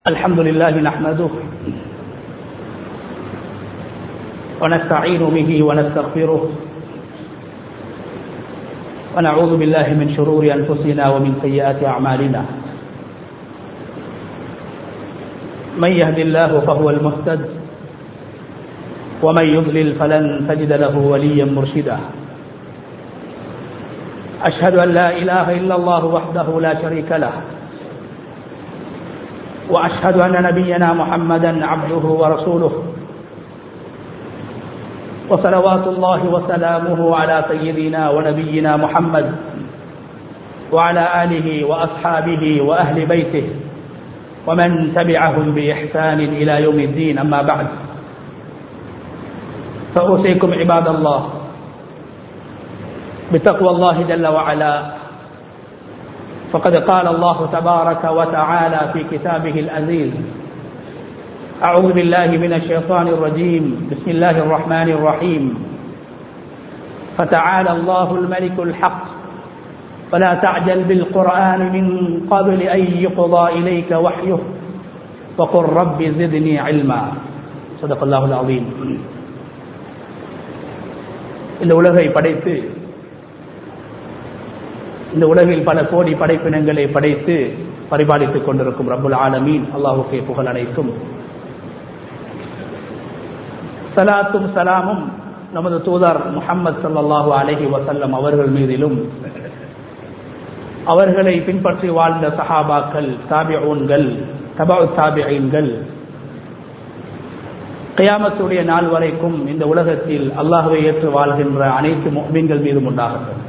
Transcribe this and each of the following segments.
الحمد لله نحمده ونستعين به ونستغفره ونعوذ بالله من شرور أنفسنا ومن سيئات أعمالنا من يهد الله فهو المهتد ومن يضلل فلن تجد له وليا مرشدا أشهد أن لا إله إلا الله وحده لا شريك له وأشهد أن نبينا محمدا عبده ورسوله وصلوات الله وسلامه على سيدنا ونبينا محمد وعلى آله وأصحابه وأهل بيته ومن تبعهم بإحسان إلى يوم الدين أما بعد فأوصيكم عباد الله بتقوى الله جل وعلا فقد قال الله تبارك وتعالى في كتابه العزيز أعوذ بالله من الشيطان الرجيم بسم الله الرحمن الرحيم فتعالى الله الملك الحق فلا تعجل بالقرآن من قبل أن يقضى إليك وحيه وقل رب زدني علما صدق الله العظيم இந்த உலகை படைத்து இந்த உலகில் பல கோடி படைப்பினங்களை படைத்து பரிபாலித்துக் கொண்டிருக்கும் ரபுல் ஆலமீன் அல்லாஹுக்கே புகழ் அனைத்தும் சலாத்தும் சலாமும் நமது தூதர் முகம்மது சல்லாஹூ அலஹி வசல்லம் அவர்கள் மீதிலும் அவர்களை பின்பற்றி வாழ்ந்த சஹாபாக்கள் தாபிஊன்கள் தபா தாபிஐன்கள் கயாமத்துடைய நாள் வரைக்கும் இந்த உலகத்தில் அல்லாஹுவை ஏற்று வாழ்கின்ற அனைத்து மீன்கள் மீதும் உண்டாகட்டும்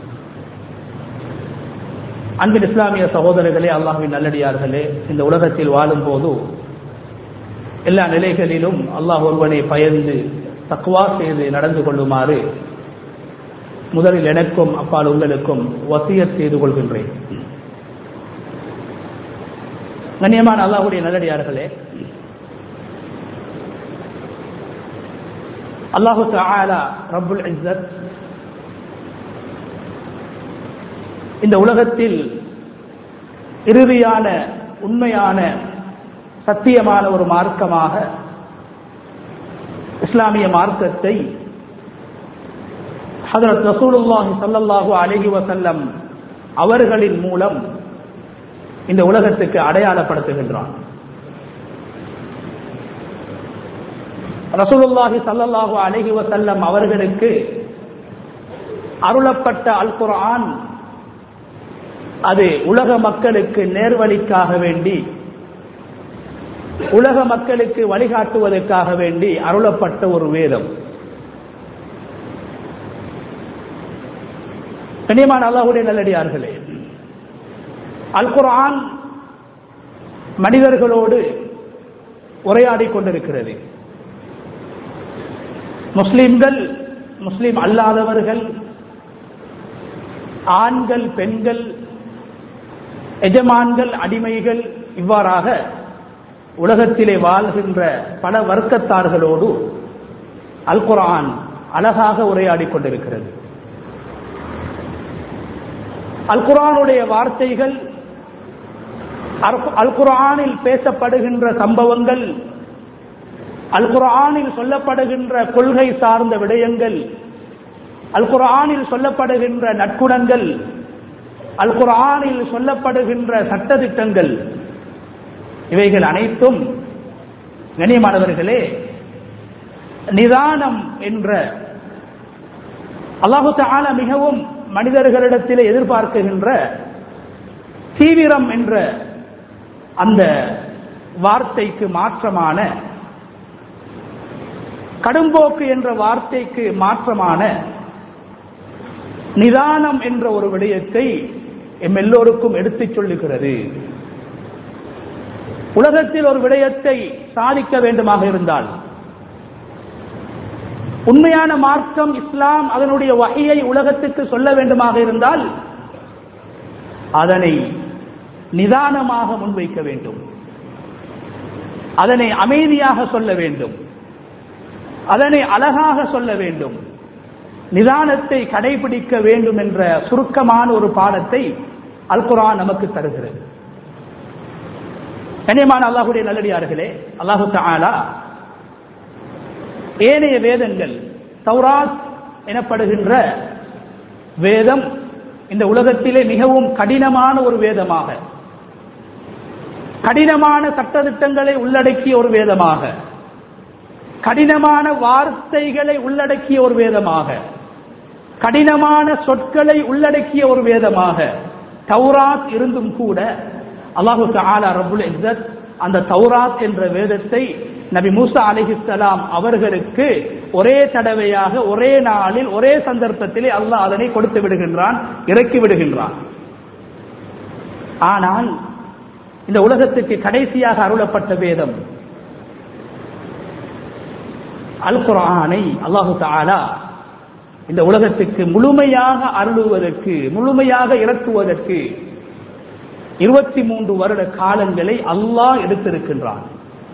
அன்பின் இஸ்லாமிய சகோதரர்களே அல்லாஹுவின் நல்லடியார்களே இந்த உலகத்தில் வாழும் போது எல்லா நிலைகளிலும் அல்லாஹ் ஒருவனை பயந்து தக்குவா செய்து நடந்து கொள்ளுமாறு முதலில் எனக்கும் அப்பால் உங்களுக்கும் வசியத் செய்து கொள்கின்றேன் கண்ணியமான அல்லாஹுடைய நல்லடியார்களே அல்லாஹு தாலா ரபுல் இஸ்ஸத் இந்த உலகத்தில் இறுதியான உண்மையான சத்தியமான ஒரு மார்க்கமாக இஸ்லாமிய மார்க்கத்தை ஹதரத் ரசூலுல்லாஹி சல்லல்லாஹு அலஹி வசல்லம் அவர்களின் மூலம் இந்த உலகத்துக்கு அடையாளப்படுத்துகின்றான் ரசூலுல்லாஹி சல்லல்லாஹு அலஹி வசல்லம் அவர்களுக்கு அருளப்பட்ட அல் குர்ஆன் அது உலக மக்களுக்கு நேர்வழிக்காக வேண்டி உலக மக்களுக்கு வழிகாட்டுவதற்காக வேண்டி அருளப்பட்ட ஒரு வேதம் கண்ணியமான அல்லாஹுடைய நல்லடியார்களே அல் குரான் மனிதர்களோடு உரையாடி கொண்டிருக்கிறது முஸ்லிம்கள் முஸ்லிம் அல்லாதவர்கள் ஆண்கள் பெண்கள் எஜமான்கள் அடிமைகள் இவ்வாறாக உலகத்திலே வாழ்கின்ற பல வர்க்கத்தார்களோடு அல் குரான் அழகாக உரையாடி கொண்டிருக்கிறது அல் குரானுடைய வார்த்தைகள் அல் குரானில் பேசப்படுகின்ற சம்பவங்கள் அல் குரானில் சொல்லப்படுகின்ற கொள்கை சார்ந்த விடயங்கள் அல் குரானில் சொல்லப்படுகின்ற நற்குணங்கள் அல் குரானில் சொல்லப்படுகின்ற சட்டத்திட்டங்கள் இவைகள் அனைத்தும் கண்ணியமானவர்களே நிதானம் என்ற அல்லாஹு தால மிகவும் மனிதர்களிடத்தில் எதிர்பார்க்குகின்ற தீவிரம் என்ற அந்த வார்த்தைக்கு மாற்றமான கடும்போக்கு என்ற வார்த்தைக்கு மாற்றமான நிதானம் என்ற ஒரு விடயத்தை எம் எல்லோருக்கும் எடுத்துச் சொல்லுகிறது உலகத்தில் ஒரு விடயத்தை சாதிக்க வேண்டுமாக இருந்தால் உண்மையான மார்க்கம் இஸ்லாம் அதனுடைய வகையை உலகத்துக்கு சொல்ல வேண்டுமாக இருந்தால் அதனை நிதானமாக முன்வைக்க வேண்டும் அதனை அமைதியாக சொல்ல வேண்டும் அதனை அழகாக சொல்ல வேண்டும் நிதானத்தை கடைபிடிக்க வேண்டும் என்ற சுருக்கமான ஒரு பாடத்தை அல் குரான் நமக்கு தருகிறது கண்ணியமான அல்லாஹுடைய நல்லடியார்களே அல்லாஹு தாலா ஏனைய வேதங்கள் தௌராத் எனப்படுகின்ற வேதம் இந்த உலகத்திலே மிகவும் கடினமான ஒரு வேதமாக கடினமான சட்டத்திட்டங்களை உள்ளடக்கிய ஒரு வேதமாக கடினமான வார்த்தைகளை உள்ளடக்கிய ஒரு வேதமாக கடினமான சொற்களை உள்ளடக்கிய ஒரு வேதமாக தௌராத் இருந்தும் கூட அல்லாஹு தாலா ரபுல் இஸ்ஸத் அந்த தௌராத் என்ற வேதத்தை நபி மூசா அலிஹிஸ்லாம் அவர்களுக்கு ஒரே தடவையாக ஒரே நாளில் ஒரே சந்தர்ப்பத்திலே அல்லாஹ் அதனை கொடுத்து விடுகின்றான் இறக்கி விடுகின்றான் ஆனால் இந்த உலகத்துக்கு கடைசியாக அருளப்பட்ட வேதம் அல் குரானை அல்லாஹு தாலா இந்த உலகத்துக்கு முழுமையாக அருளுவதற்கு முழுமையாக இறக்குவதற்கு இருபத்தி மூன்று வருட காலங்களை அல்லாஹ் எடுத்திருக்கின்றான்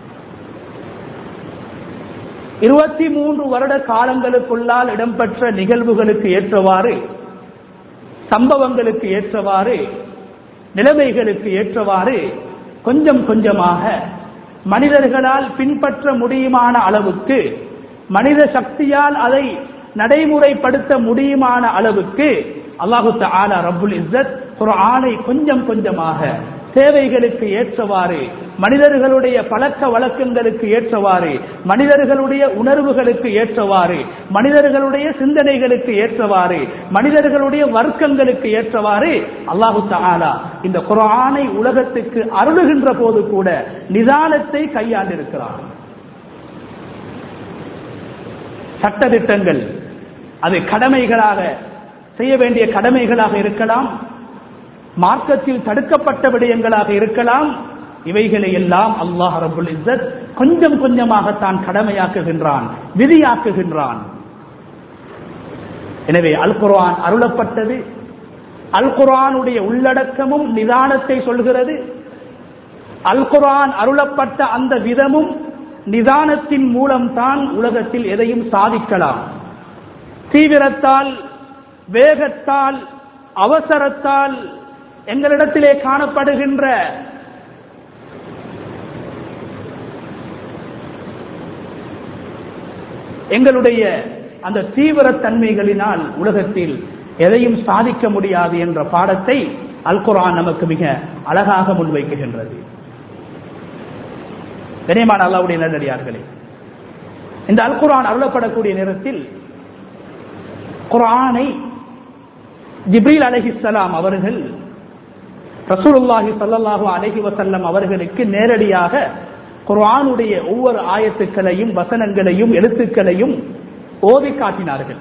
இருபத்தி மூன்று வருட காலங்களுக்குள்ளால் இடம்பெற்ற நிகழ்வுகளுக்கு ஏற்றவாறு சம்பவங்களுக்கு ஏற்றவாறு நிலைமைகளுக்கு ஏற்றவாறு கொஞ்சம் கொஞ்சமாக மனிதர்களால் பின்பற்ற முடியுமான அளவுக்கு மனித சக்தியால் அதை நடைமுறைப்படுத்த முடியுமான அளவுக்கு அல்லாஹு ஆலா ரபுல் இஸ்ஸத் குர்ஆனை கொஞ்சம் கொஞ்சமாக தேவைகளுக்கு ஏற்றவாறு மனிதர்களுடைய பழக்க வழக்கங்களுக்கு ஏற்றவாறு மனிதர்களுடைய உணர்வுகளுக்கு ஏற்றவாறு மனிதர்களுடைய சிந்தனைகளுக்கு ஏற்றவாறு மனிதர்களுடைய வர்க்கங்களுக்கு ஏற்றவாறு அல்லாஹு தாலா இந்த குரானை உலகத்துக்கு அருளுகின்ற போது கூட நிதானத்தை கையாண்டிருக்கிறார் சட்டத்திட்டங்கள் அது கடமைகளாக செய்ய வேண்டிய கடமைகளாக இருக்கலாம் மார்க்கத்தில் தடுக்கப்பட்ட விடயங்களாக இருக்கலாம் இவைகளை எல்லாம் அல்லாஹ் ரபுல் இஸ்ஸத் கொஞ்சம் கொஞ்சமாக தான் கடமையாக்குகின்றான் விதியாக்குகின்றான் எனவே அல் குர்ஆன் அருளப்பட்டது அல் குர்ஆனுடைய உள்ளடக்கமும் நிதானத்தை சொல்கிறது அல் குர்ஆன் அருளப்பட்ட அந்த விதமும் நிதானத்தின் மூலம்தான் உலகத்தில் எதையும் சாதிக்கலாம் தீவிரத்தால் வேகத்தால் அவசரத்தால் எங்களிடத்திலே காணப்படுகின்ற எங்களுடைய அந்த தீவிர தன்மைகளினால் உலகத்தில் எதையும் சாதிக்க முடியாது என்ற பாடத்தை அல் குரான் நமக்கு மிக அழகாக முன்வைக்குகின்றது கனியமான அல்லாவுடைய நல்லடியார்களே இந்த அல் குரான் அருளப்படக்கூடிய நேரத்தில் குரானை ஜிப்ரீல் அலஹிசலாம் அவர்கள் ரசூலுல்லாஹி சல்லாஹூ அலஹி வசல்லம் அவர்களுக்கு நேரடியாக குர்ஆனுடைய ஒவ்வொரு ஆயத்துக்களையும் வசனங்களையும் எழுத்துக்களையும் ஓதி காட்டினார்கள்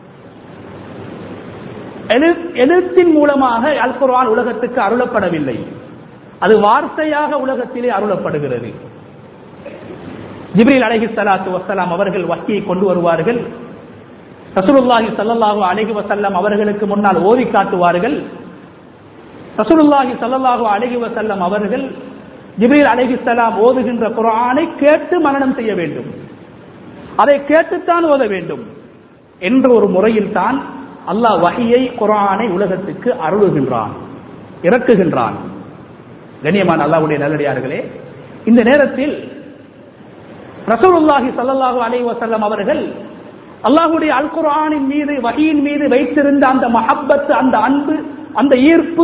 எழுத்தின் மூலமாக அல் குர்ஆன் உலகத்துக்கு அருளப்படவில்லை அது வார்த்தையாக உலகத்திலே அருளப்படுகிறது ஜிப்ரீல் அலஹி சலாத்து வசலாம் அவர்கள் வக்கியை கொண்டு வருவார்கள் ரசூலுல்லாஹி சல்லல்லாஹு அலஹி வசல்லம் அவர்களுக்கு முன்னால் ஓதி காட்டுவார்கள் ரசூலுல்லாஹி சல்லல்லாஹு அலஹி வசல்லம் அவர்கள் ஜிப்ரீல் அலைஹிஸ்ஸலாம் ஓதுகின்ற குர்ஆனை கேட்டு மனனம் செய்ய வேண்டும் அதை கேட்டுத்தான் ஓத வேண்டும் என்ற ஒரு முறையில் தான் அல்லாஹ் வகையை குர்ஆனை உலகத்துக்கு அருளுகின்றான் இறக்குகின்றான் கண்ணியமான அல்லாஹ்வுடைய நல்லடியார்களே இந்த நேரத்தில் ரசூலுல்லாஹி ஸல்லல்லாஹு அலைஹி வஸல்லம் அவர்கள் அல்லாஹ்வுடைய அல் குர்ஆனின் மீது வகையின் மீது வைத்திருந்த அந்த மஹப்பத் அந்த அன்பு அந்த ஈர்ப்பு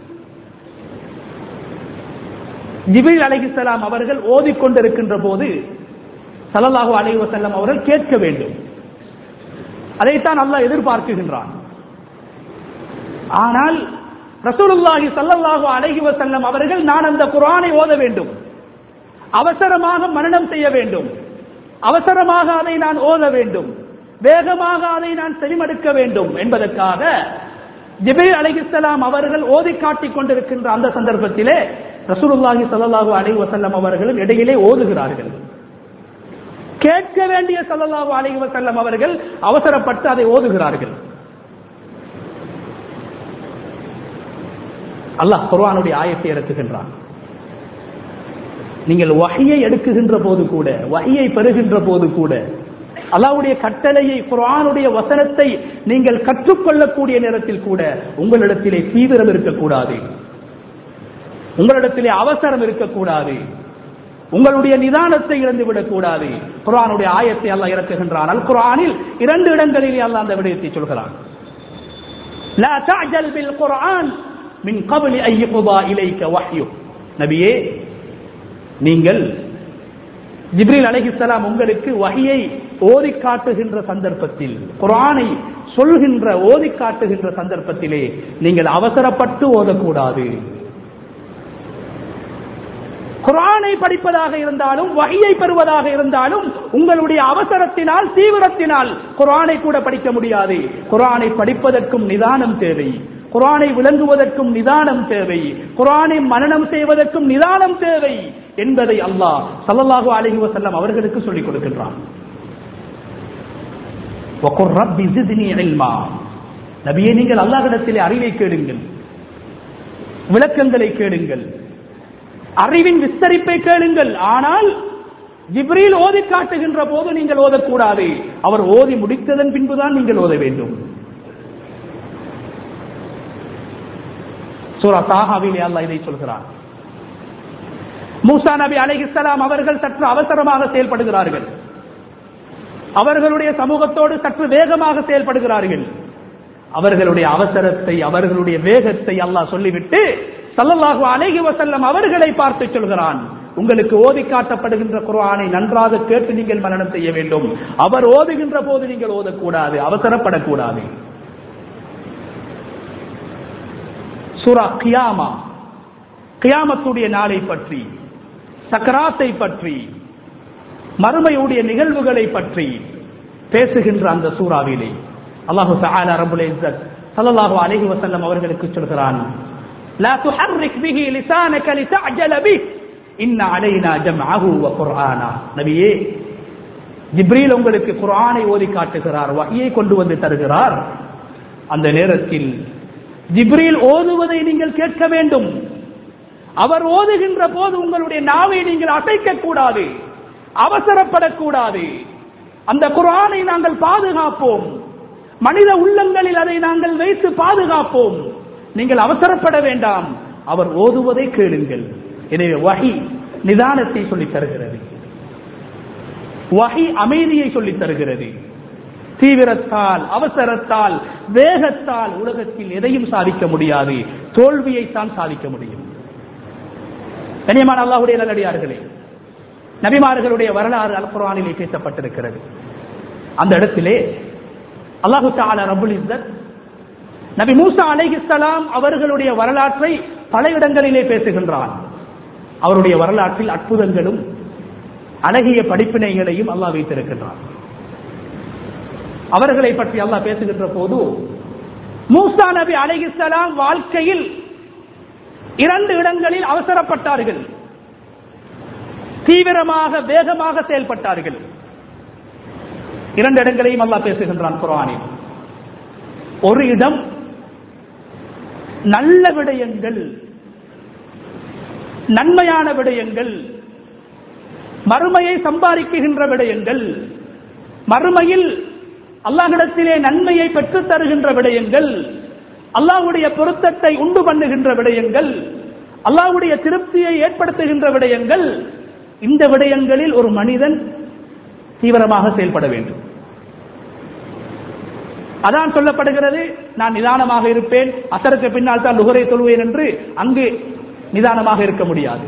ஜிபில் அலைஹிஸ்ஸலாம் அவர்கள் ஓதிக்கொண்டிருக்கின்ற போது சல்லல்லாஹு அலைஹி வஸல்லம் அவர்கள் கேட்க வேண்டும் அதைத்தான் அல்லாஹ் எதிர்பார்க்குகின்றான் ஆனால் ரசூலுல்லாஹி சல்லல்லாஹு அலைஹி வஸல்லம் அவர்கள் நான் அந்த குர்ஆனை ஓத வேண்டும் அவசரமாக மனனம் செய்ய வேண்டும் அவசரமாக அதை நான் ஓத வேண்டும் வேகமாக அதை நான் செவிமடுக்க வேண்டும் என்பதற்காக ஜிபில் அலைஹிஸ்ஸலாம் அவர்கள் ஓதி காட்டிக் கொண்டிருக்கின்ற அந்த சந்தர்ப்பத்திலே ரசூலுல்லாஹி ஸல்லல்லாஹு அலைஹி வஸல்லம் அவர்களும் இடையிலே ஓதுகிறார்கள் கேட்க வேண்டிய ஸல்லல்லாஹு அலைஹி வஸல்லம் அவர்கள் அவசரப்பட்டு அதை ஓதுகிறார்கள் அல்லாஹ் குர்ஆனுடைய ஆயத்தை இறக்குகின்றான் நீங்கள் வகையை எடுக்குகின்ற போது கூட வகையை பெறுகின்ற போது கூட அல்லாவுடைய கட்டளையை குர்ஆனுடைய வசனத்தை நீங்கள் கற்றுக்கொள்ளக்கூடிய நேரத்தில் கூட உங்களிடத்திலே தீவிரம் இருக்கக்கூடாது உங்களிடத்திலே அவசரம் இருக்கக்கூடாது உங்களுடைய நிதானத்தை இழந்து விடக்கூடாது குரானுடைய ஆயத்தை அல்லாஹ் இறக்குகின்றான் அல் குரானில் இரண்டு இடங்களிலே அல்லாஹ் அந்த விடயத்தை சொல்கிறான் لا تعجل بالقرآن من قبل أن يقضى إليك وحيه நபியே நீங்கள் ஜிப்ரீல் அலைஹிஸ்ஸலாம் உங்களுக்கு வஹியை ஓதி காட்டுகின்ற சந்தர்ப்பத்தில் குரானை சொல்கின்ற ஓதி காட்டுகின்ற சந்தர்ப்பத்திலே நீங்கள் அவசரப்பட்டு ஓதக்கூடாது குரானை படிப்பதாக இருந்தாலும் வகையை பெறுவதாக இருந்தாலும் உங்களுடைய அவசரத்தினால் தீவிரத்தினால் குரானை கூட படிக்க முடியாது குரானை படிப்பதற்கும் நிதானம் தேவை குரானை விளங்குவதற்கும் நிதானம் தேவை குரானை மனனம் செய்வதற்கும் நிதானம் தேவை என்பதை அல்லாஹ் சல்லல்லாஹு அலைஹி வஸல்லம் அவர்களுக்கு சொல்லிக் கொடுக்கின்றான் وَقُلْ رَبِّ زِدْنِي عِلْمًا நபியே நீங்கள் அல்லாஹ்விடத்திலே அறிவை கேளுங்கள் விளக்கங்களை கேளுங்கள் அறிவின் விஸ்தரிப்பை கேளுங்கள் ஆனால் ஜிப்ரீல் ஓதி காட்டுகின்ற போது நீங்கள் ஓதக்கூடாது அவர் ஓதி முடித்ததன் பின்புதான் நீங்கள் ஓத வேண்டும் சூரா தாஹாவிலே அல்லாஹ் இதை சொல்கிறார் மூசா நபி அலைஹிஸ்ஸலாம் அவர்கள் சற்று அவசரமாக செயல்படுகிறார்கள் அவர்களுடைய சமூகத்தோடு சற்று வேகமாக செயல்படுகிறார்கள் அவர்களுடைய அவசரத்தை அவர்களுடைய வேகத்தை அல்லாஹ் சொல்லிவிட்டு சல்லல்லாஹு அலைஹி வஸல்லம் அவர்களை பார்த்து சொல்கிறான் உங்களுக்கு ஓதி காட்டப்படுகின்ற குர்ஆனை நன்றாக கேட்டு நீங்கள் மரணம் செய்ய வேண்டும் அவர் ஓதுகின்ற போது நீங்கள் ஓதக்கூடாது அவசரப்படக்கூடாது சூரா கியாமா கியாமத்துடைய நாளை பற்றி சக்கராத்தை பற்றி மறுமையுடைய நிகழ்வுகளை பற்றி பேசுகின்ற அந்த சூறாவிலே அல்லாஹு தஆலா ரப்பல் இஸ்ஸத் ஸல்லல்லாஹு அலைஹி வஸல்லம் அவர்களுக்கு சொல்கிறான் லா துஹர்ரிக் பிஹி லிசானக லிதஅஜல பிஹ் இன்ன அலைனா ஜம்அஹு வ குர்ஆனா நபியே ஜிப்ரீல் உங்களுக்கு குர்ஆனை ஓதி காட்டுகிறார் வஹியை கொண்டு வந்து தருகிறார் அந்த நேரத்தில் ஜிப்ரீல் ஓதுவதை நீங்கள் கேட்க வேண்டும் அவர் ஓதுகின்ற போது உங்களுடைய நாவை நீங்கள் அசைக்க கூடாது அவசரப்படக்கூடாது அந்த குர்ஆனை நாங்கள் பாதுகாப்போம் மனித உள்ளங்களில் அதை நாங்கள் வைத்து பாதுகாப்போம் நீங்கள் அவசரப்பட வேண்டாம் அவர் ஓதுவதை கேளுங்கள் எனவே வஹி நிதானத்தை சொல்லித் தருகிறது வஹி அமைதியை சொல்லித் தருகிறது தீவிரத்தால் அவசரத்தால் வேகத்தால் உலகத்தில் எதையும் சாதிக்க முடியாது தோல்வியைத்தான் சாதிக்க முடியும் கனியமான அல்லாஹுடைய நல்லடியார்களே நபிமார்களுடைய வரலாறு அல் குர்ஆனிலே பேசப்பட்டிருக்கிறது அந்த இடத்திலே அல்லாஹு தஆலா ரப்புல் இஸ்ஸத் நபி மூசா அலைஹிஸ்ஸலாம் அவர்களுடைய வரலாற்றை பல இடங்களிலே பேசுகின்றான் அவருடைய வரலாற்றில் அற்புதங்களும் அழகிய படிப்பினைகளையும் அல்லாஹ் வைத்திருக்கின்றான் அவர்களை பற்றி அல்லாஹ் பேசுகின்ற போது மூசா நபி அலைஹிஸ்ஸலாம் வாழ்க்கையில் இரண்டு இடங்களில் அவசரப்பட்டார்கள் தீவிரமாக வேகமாக செயல்பட்டார்கள் இரண்டு இடங்களையும் அல்லாஹ் பேசுகின்றான் குரானில் ஒரு இடம் நல்ல விடயங்கள் நன்மையான விடயங்கள் மறுமையை சம்பாதிக்குகின்ற விடயங்கள் மறுமையில் அல்லாஹிடத்திலே நன்மையை பெற்றுத் தருகின்ற விடயங்கள் அல்லாஹ்வுடைய பொருத்தத்தை உண்டு பண்ணுகின்ற விடயங்கள் அல்லாஹ்வுடைய திருப்தியை ஏற்படுத்துகின்ற விடயங்கள் இந்த விடயங்களில் ஒரு மனிதன் தீவிரமாக செயல்பட வேண்டும் அதான் சொல்லப்படுகிறது நான் நிதானமாக இருப்பேன் அசருக்கு பின்னால் தான் லுகரை சொல்வேன் என்று அங்கு நிதானமாக இருக்க முடியாது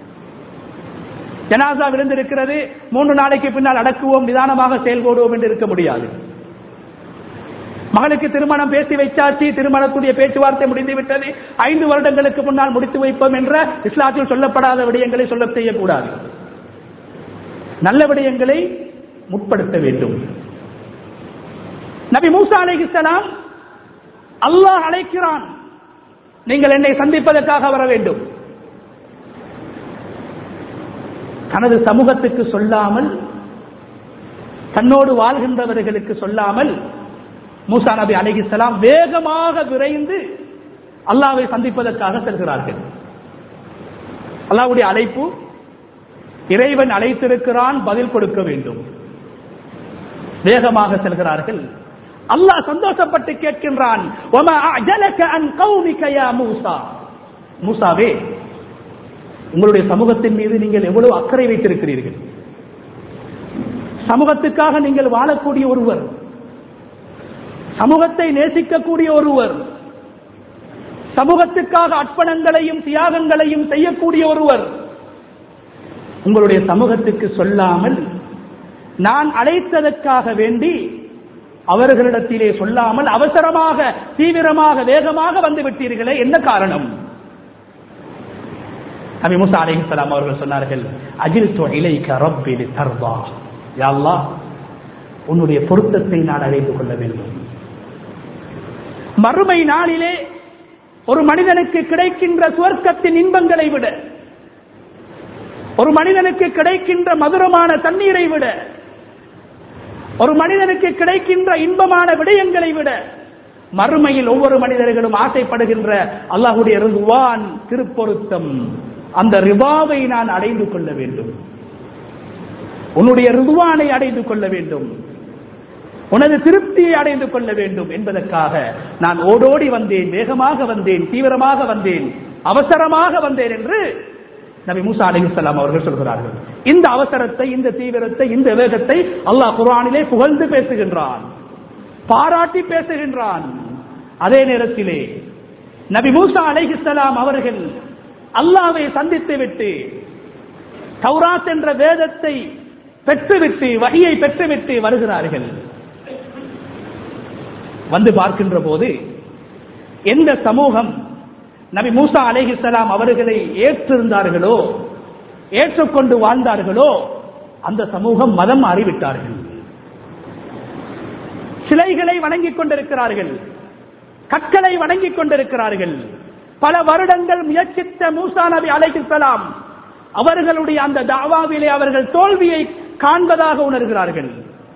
ஜனாசா விழுந்திருக்கிறது மூன்று நாளைக்கு பின்னால் அடக்குவோம் நிதானமாக செயல்படுவோம் என்று இருக்க முடியாது மகளுக்கு திருமணம் பேசி வைச்சாச்சு திருமணத்துடைய பேச்சுவார்த்தை முடிந்து விட்டது ஐந்து வருடங்களுக்கு முன்னால் முடித்து வைப்போம் என்ற இஸ்லாத்தில் சொல்லப்படாத விடயங்களை சொல்ல செய்யக்கூடாது நல்ல விடயங்களை முற்படுத்த வேண்டும் நபி மூசா அலைஹிஸ்ஸலாம் அல்லாஹ் அழைக்கிறான் நீங்கள் என்னை சந்திப்பதற்காக வர வேண்டும் தனது சமூகத்துக்கு சொல்லாமல் தன்னோடு வாழ்கின்றவர்களுக்கு சொல்லாமல் மூசா நபி அலைஹிஸ்ஸலாம் வேகமாக விரைந்து அல்லாவை சந்திப்பதற்காக செல்கிறார்கள் அல்லாவுடைய அழைப்பு இறைவன் அழைத்திருக்கிறான் பதில் கொடுக்க வேண்டும் வேகமாக செல்கிறார்கள் அல்லாஹ் சந்தோஷப்பட்டு கேட்கின்றான் "வமா அஅஜலக அன் கௌமிக யா மூசா மூசாவே உங்களுடைய சமூகத்தின் மீது நீங்கள் எவ்வளவு அக்கறை வைத்திருக்கிறீர்கள் சமூகத்துக்காக நீங்கள் வாழக்கூடிய ஒருவர் சமூகத்தை நேசிக்கக்கூடிய ஒருவர் சமூகத்துக்காக அர்ப்பணங்களையும் தியாகங்களையும் செய்யக்கூடிய ஒருவர் உங்களுடைய சமூகத்துக்கு சொல்லாமல் நான் அழைத்ததற்காக வேண்டி அவர்களிடத்திலே சொல்லாமல் அவசரமாக தீவிரமாக வேகமாக வந்து விட்டீர்களே என்ன காரணம் நபி முசா அலைஹிஸ்ஸலாம் அவர்கள் சொன்னார்கள் அஜில் இலைக்க ரப்பில் தர்வா யா அல்லாஹ் உன்னுடைய பொருத்தத்தை நான் அடைந்து கொள்ள வேண்டும் மறுமை நாளிலே ஒரு மனிதனுக்கு கிடைக்கின்ற சுவர்க்கத்தின் இன்பங்களை விட ஒரு மனிதனுக்கு கிடைக்கின்ற மதுரமான தண்ணீரை விட ஒரு மனிதனுக்கு கிடைக்கின்ற இன்பமான விடயங்களை விட மறுமையில் ஒவ்வொரு மனிதர்களும் ஆசைப்படுகின்ற அல்லாஹுடைய ரிதுவான் திருப்பொருத்தம் அந்த ரிவாவை நான் அடைந்து கொள்ள வேண்டும் உன்னுடைய ரிதுவானை அடைந்து கொள்ள வேண்டும் உனது திருப்தியை அடைந்து கொள்ள வேண்டும் என்பதற்காக நான் ஓடோடி வந்தேன் வேகமாக வந்தேன் தீவிரமாக வந்தேன் அவசரமாக வந்தேன் என்று நபி மூசா அலிஹலாம் அவர்கள் சொல்கிறார்கள் இந்த அவசரத்தை இந்த தீவிரத்தை இந்த வேகத்தை அல்லாஹ் குரானிலே புகழ்ந்து பேசுகின்றான் பாராட்டி பேசுகின்றான் அதே நேரத்திலே நபி மூசா அலிஹிஸ்லாம் அவர்கள் அல்லாவை சந்தித்து விட்டு தௌராத் என்ற வேதத்தை பெற்றுவிட்டு வகையை பெற்றுவிட்டு வருகிறார்கள் வந்து பார்க்கின்ற போது எந்த சமூகம் நபி மூசா அலேஹிசலாம் அவர்களை ஏற்றிருந்தார்களோ ஏற்றுக்கொண்டு வாழ்ந்தார்களோ அந்த சமூகம் மதம் அறிவிட்டார்கள் சிலைகளை வணங்கிக் கொண்டிருக்கிறார்கள் கற்களை வணங்கிக் கொண்டிருக்கிறார்கள் பல வருடங்கள் முயற்சித்த மூசா நபி அலைஹிசலாம் அவர்களுடைய அந்த தாவாவிலே அவர்கள் தோல்வியை காண்பதாக உணர்கிறார்கள்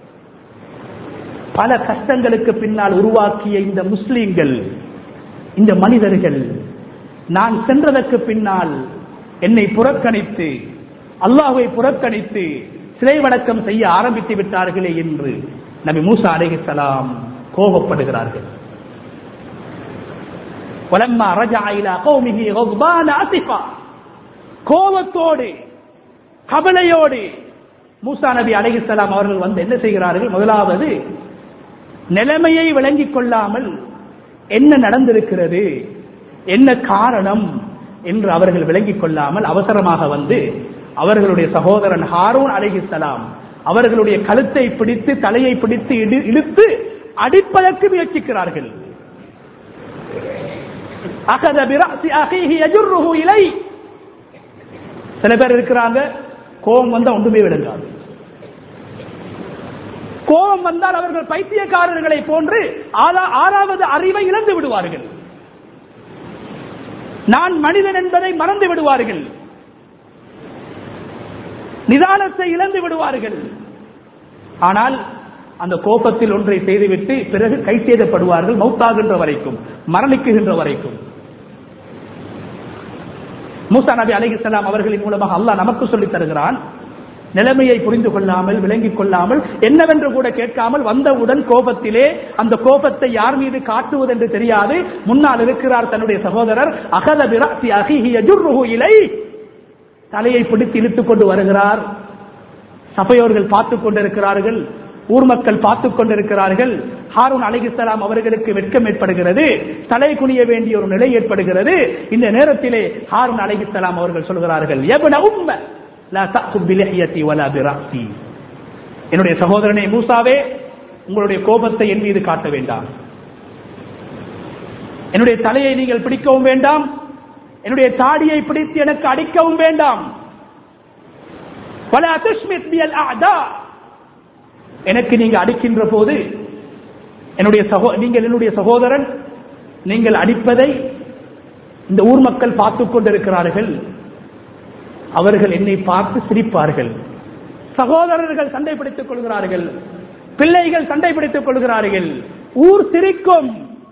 பல கஷ்டங்களுக்கு பின்னால் உருவாக்கிய இந்த முஸ்லீம்கள் இந்த மனிதர்கள் நான் சென்றதற்கு பின்னால் என்னை புறக்கணித்து அல்லாஹை புறக்கணித்து சிலை வணக்கம் செய்ய ஆரம்பித்து விட்டார்களே என்று நபி மூசா அலைஹிஸ்ஸலாம் கோபப்படுகிறார்கள் வலம்மா ரஜா இலா கௌமிஹி கௌபான ஆசிஃபா கோபத்தோடு கவலையோடு மூசா நபி அலைஹிஸ்ஸலாம் அவர்கள் வந்து என்ன செய்கிறார்கள் முதலாவது நிலைமையை விளங்கிக் கொள்ளாமல் என்ன நடந்திருக்கிறது என்ன காரணம் என்று அவர்கள் விளங்கிக் கொள்ளாமல் அவசரமாக வந்து அவர்களுடைய சகோதரன் ஹாரூன் அலைஹிஸ்ஸலாம் அவர்களுடைய கழுத்தை பிடித்து தலையை பிடித்து இழு- இழுத்து அடிப்பதற்கு முயற்சிக்கிறார்கள் அகத பிரஅசி அகீஹி யஜுர்ருஹு இலை சில பேர் இருக்கிறாங்க கோபம் வந்தா ஒன்றுமே விளங்காது கோபம் வந்தால் அவர்கள் பைத்தியக்காரர்களை போன்று ஆறா- ஆறாவது அறிவை இழந்து விடுவார்கள் நான் மனிதன் என்பதை மறந்து விடுவார்கள் நிதானத்தை இழந்து விடுவார்கள் ஆனால் அந்த கோபத்தில் ஒன்றை செய்துவிட்டு பிறகு கை செய்தப்படுவார்கள் மௌத்தாகின்ற வரைக்கும் மரணிக்குகின்ற வரைக்கும் மூசா நபி அலைஹிஸ்ஸலாம் அவர்களின் மூலமாக அல்லாஹ் நமக்கு சொல்லித் தருகிறான் நிலைமையை புரிந்து கொள்ளாமல் விளங்கிக் கொள்ளாமல் என்னவென்று கூட கேட்காமல் வந்தவுடன் கோபத்திலே அந்த கோபத்தை யார் மீது காட்டுவது என்று தெரியாது முன்னால் இருக்கிறார் தன்னுடைய சகோதரர் அகத பிராசி அகிஹி யஜுர்ருஹு இலை தலையை பிடித்து இழுத்துக் கொண்டு வருகிறார் சபையோர்கள் பார்த்துக் கொண்டிருக்கிறார்கள் ஊர் மக்கள் பார்த்துக் கொண்டிருக்கிறார்கள் ஹாரூன் அலைஹிஸ்ஸலாம் அவர்களுக்கு வெட்கம் ஏற்படுகிறது தலை குனிய வேண்டிய ஒரு நிலை ஏற்படுகிறது இந்த நேரத்திலே ஹாரூன் அலைஹிஸ்ஸலாம் அவர்கள் சொல்கிறார்கள் எபன உம்ம லா தஅகுப் பிலிஹியதி வலா பிராசி என்னுடைய சகோதரனே மூசாவே உங்களுடைய கோபத்தை என் மீது காட்ட வேண்டாம் என்னுடைய தலையை நீங்கள் பிடிக்கவும் வேண்டாம் என்னுடைய தாடியை பிடித்து எனக்கு அடிக்கவும் வேண்டாம் வலா துஷ்மித் பியல் அஅதா எனக்கு நீங்க அடிக்கின்ற போது என்னுடைய சகோ நீங்கள் என்னுடைய சகோதரன் நீங்கள் அடிப்பதை இந்த ஊர் மக்கள் பார்த்துக் கொண்டிருக்கிறார்கள் அவர்கள் என்னை பார்த்து சிரிப்பார்கள் சகோதரர்கள் சண்டை பிடித்துக் கொள்கிறார்கள் பிள்ளைகள் சண்டை பிடித்துக் கொள்கிறார்கள் ஊர் சிரிக்கும்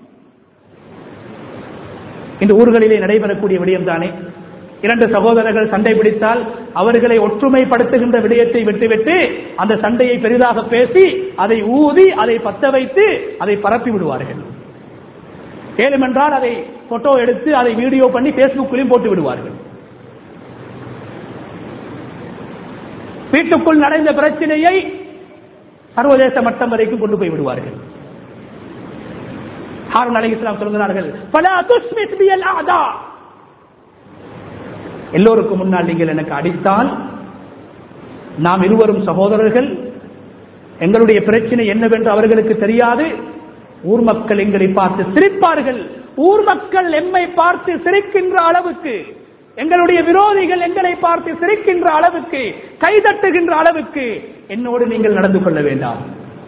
இந்த ஊர்களிலே நடைபெறக்கூடிய விடயம் தானே இரண்டு சகோதரர்கள் சண்டை பிடித்தால் அவர்களை ஒற்றுமைப்படுத்துகின்ற விடயத்தை விட்டுவிட்டு அந்த சண்டையை பெரிதாக பேசி அதை ஊதி அதை பத்த வைத்து அதை பரப்பி விடுவார்கள் ஏழுமென்றால் அதை போட்டோ எடுத்து அதை வீடியோ பண்ணி பேஸ்புக்கிலும் போட்டு விடுவார்கள் வீட்டுக்குள் நடந்த பிரச்சனையை சர்வதேச மட்டம் வரைக்கும் கொண்டு போய் விடுவார்கள் ஹாரூன் அலி இஸ்லாம் சொல்கிறார்கள் பல துஸ்மித் பியல் ஆதா எல்லோருக்கும் முன்னால் நீங்கள் எனக்கு அடித்தால் நாம் இருவரும் சகோதரர்கள் எங்களுடைய பிரச்சனை என்னவென்று அவர்களுக்கு தெரியாது ஊர் மக்கள் எங்களை பார்த்து சிரிப்பார்கள் ஊர் மக்கள் எம்மை பார்த்து சிரிக்கின்ற அளவுக்கு எங்களுடைய விரோதிகள் எங்களை பார்த்து சிரிக்கின்ற அளவுக்கு கைதட்டுகின்ற அளவுக்கு என்னோடு நீங்கள் நடந்து கொள்ள வேண்டாம்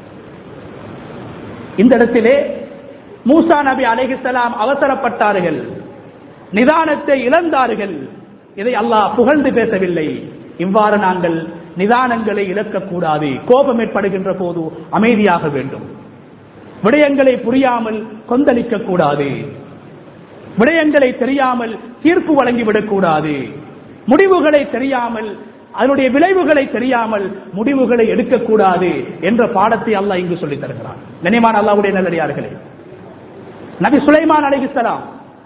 இந்த இடத்திலே மூசா நபி அலைஹிஸ்ஸலாம் அவசரப்பட்டார்கள் நிதானத்தை இழந்தார்கள் இதை அல்லாஹ் புகழ்ந்து பேசவில்லை இவ்வாறு நாங்கள் நிதானங்களை இழக்கக்கூடாது கோபம் ஏற்படுகின்ற போது அமைதியாக வேண்டும் விடயங்களை புரியாமல் கொந்தளிக்க கூடாது விடயங்களை தெரியாமல் தீர்ப்பு வழங்கிவிடக் கூடாது முடிவுகளை தெரியாமல் அதனுடைய விளைவுகளை தெரியாமல் முடிவுகளை எடுக்கக்கூடாது என்ற பாடத்தை அல்லாஹ் இங்கு சொல்லித் தருகிறான் கனிமான் அல்லாவுடைய நல்லடியார்களே நபி சுலைமான் அலைஹிஸ்ஸலாம்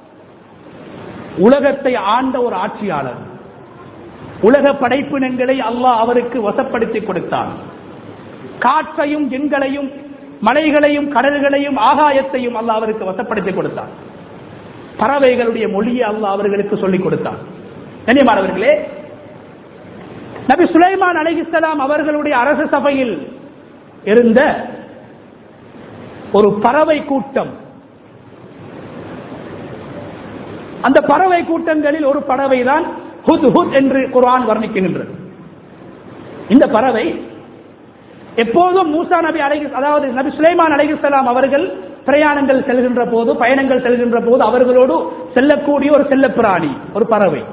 உலகத்தை ஆண்ட ஒரு ஆட்சியாளர் உலக படைப்பினங்களை அல்லாஹ் அவருக்கு வசப்படுத்தி கொடுத்தான் காற்றையும் எண்களையும் மலைகளையும் கடல்களையும் ஆகாயத்தையும் அல்லாஹ் அவருக்கு வசப்படுத்தி கொடுத்தான் பறவைகளுடைய மொழியை அல்லாஹ் அவர்களுக்கு சொல்லிக் கொடுத்தான் கண்ணியமானவர்களே நபி சுலைமான் அலைஹிஸ்ஸலாம் அவர்களுடைய அரச சபையில் இருந்த ஒரு பறவை கூட்டம் அந்த பறவை கூட்டங்களில் ஒரு பறவை தான் ஹுத் ஹுத் என்று குர்ஆன் வர்ணிக்கின்றது இந்த பறவை எப்போதும் மூசா நபி அலைஹி அதாவது நபி சுலைமான் அலைஹிஸ்ஸலாம் அவர்கள் பிரயாணங்கள் செல்கின்ற போது பயணங்கள் செல்கின்ற போது அவர்களோடு செல்லக்கூடிய ஒரு செல்லப்பிராணி ஒரு பறவை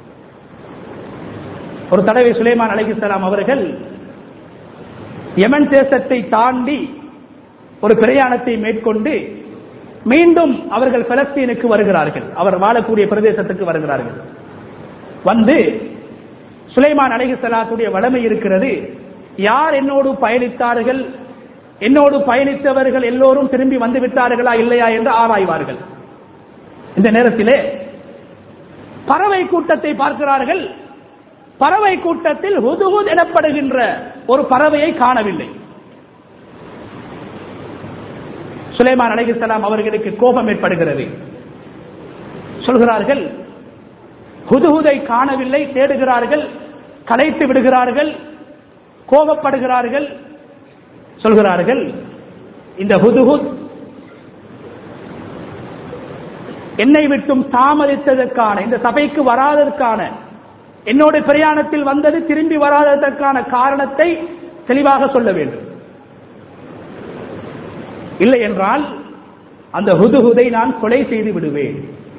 ஒரு தடவை சுலைமான் அலைஹிஸ்ஸலாம் அவர்கள் யமன் தேசத்தை தாண்டி ஒரு பிரயாணத்தை மேற்கொண்டு மீண்டும் அவர்கள் பலஸ்தீனுக்கு வருகிறார்கள் அவர் வாழக்கூடிய பிரதேசத்துக்கு வருகிறார்கள் வந்து சுலைமான் அலைஹிஸ்ஸலாத்துடைய வளமை இருக்கிறது யார் என்னோடு பயணித்தார்கள் என்னோடு பயணித்தவர்கள் எல்லோரும் திரும்பி வந்து விட்டார்களா இல்லையா என்று ஆராய்வார்கள் இந்த நேரத்திலே பறவை கூட்டத்தை பார்க்கிறார்கள் பறவை கூட்டத்தில் ஹுதுஹுத் எனப்படுகின்ற ஒரு பறவையை காணவில்லை சுலைமான் அலைஹிஸ்ஸலாம் அவர்களுக்கு கோபம் ஏற்படுகிறது சொல்கிறார்கள் ஹுதுஹுதை காணவில்லை தேடுகிறார்கள் கலைத்து விடுகிறார்கள் கோபப்படுகிறார்கள் சொல்கிறார்கள் இந்த ஹுதுஹுத் என்னை விட்டும் தாமதித்ததற்கான இந்த சபைக்கு வராததற்கான என்னோட பிரயாணத்தில் வந்தது திரும்பி வராததற்கான காரணத்தை தெளிவாக சொல்ல வேண்டும் இல்லை என்றால் அந்த ஹுதுஹுதை நான் கொலை செய்து விடுவேன்